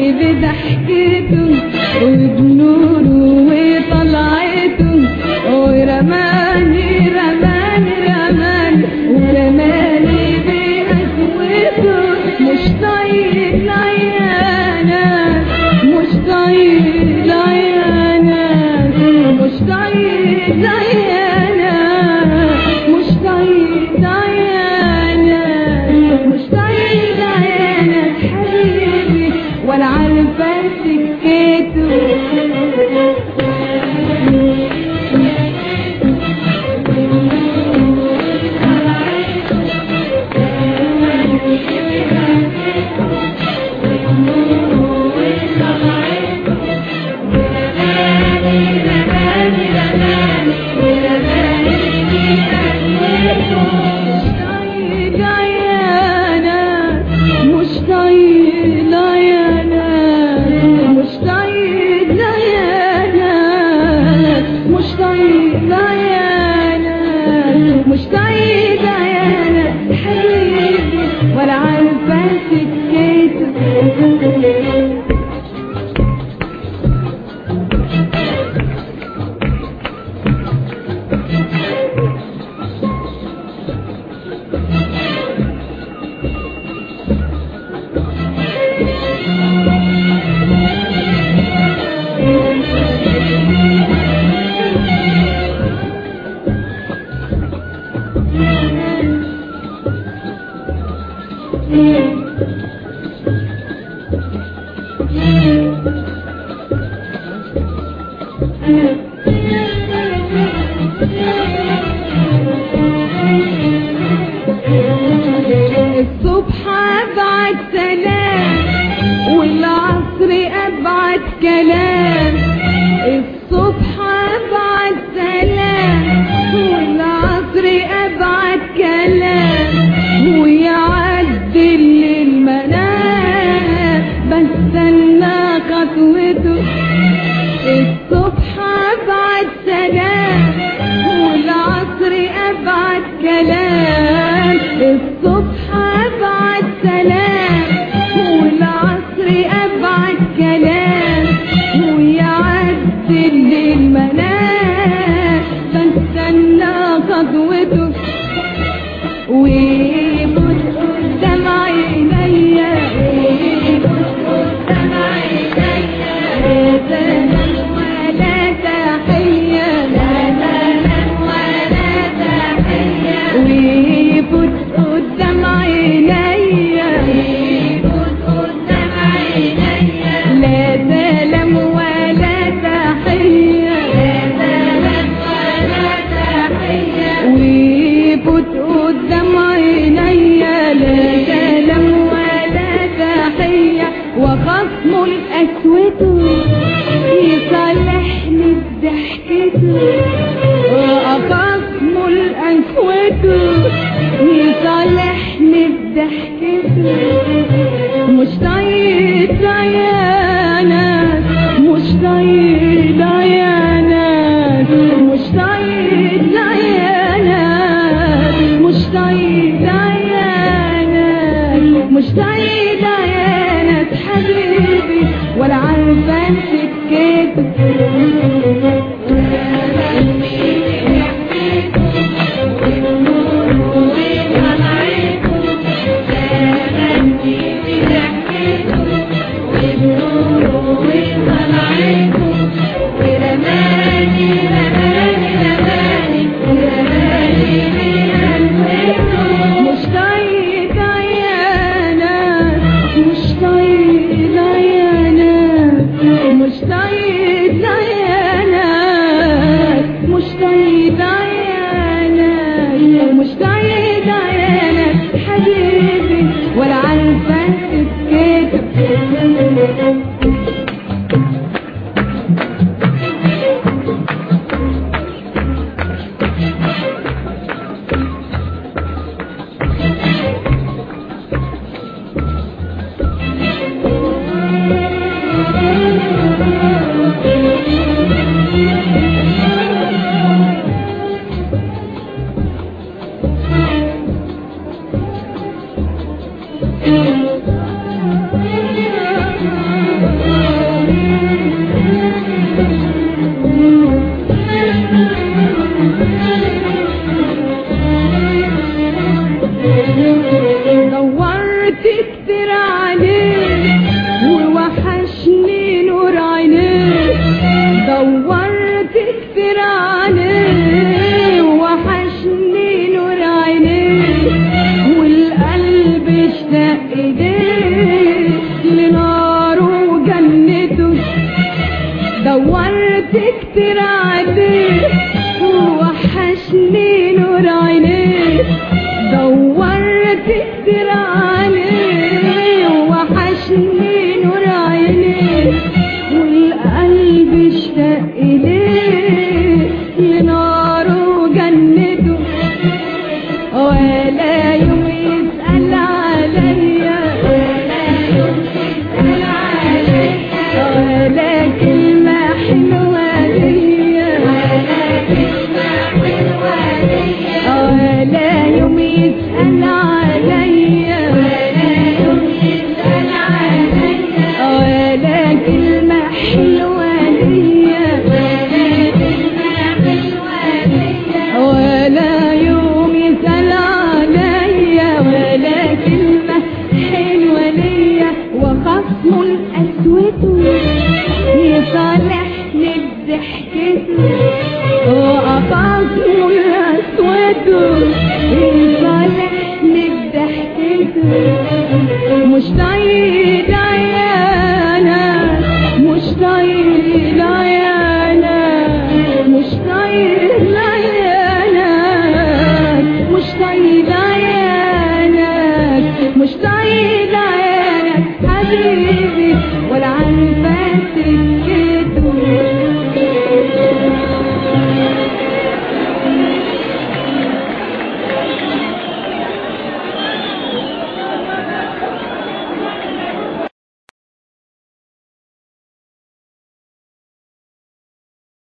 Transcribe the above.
بضحكته وبنوره وطلعته ورماني رماني رماني ورماني بقسوته مش طايق العيانات مش طايق العيانات مش طايق العيانات مش طايق العيانات مش طايق العيانات حبيبي ولا عارفه سكته ولا عارفه سكته الصبح ابعت سلام والعصر ابعت كلام الصبح ابعت سلام والعصر ابعت كلام ويعدل المنام بستنى خطوته الصبح ابعت سلام والعصر ابعت كلام الصبح ابعت سلام والعصر ابعت كلام ويعدل المنام بستنى خطوته ويبص قدام عينيا ويبص قدام عينيا لا زمن ولا تحية لا زمن ولا تحية ويبص قدام عينيا ويبص قدام عينيا لا سلام ولا تحية لا سلام ولا تحية ويفوت قدام عينيا لا سلام ولا تحية وخصم الأسود يصالحني بضحكته وخصم الأسود يصالحني بضحكته مش طايق عيانات مش طايق عيانات مش طايق عيانات مش طايق عيانات مش طايق عيانات حبيبي ولا عارفه مش طايق عيانات مش طايق عيانات مش طايق عيانات مش طايق عيانات مش طايق عيانات حبيبي ولا عارفه سكته كتير عليه وحشني نور عينيه دورت كتير عليه وحشني نور عينيه والقلب اشتاق إليه لناره جنته ولا يوم يسأل عليا ولا يوم يسأل عليا ولا كلمة حلوة ليا ولا كلمة حلوة ليا ولا يوم يسأل عليا ولا يوم يسأل عليا ولا كلمة حلوة ليا ولا كلمة حلوة ليا ولا يوم يسأل عليا ولا كلمة حلوة ليا وخصم أسوته يصالحني بضحكته وخصم أسوته يصالحني بضحكته مش بعيد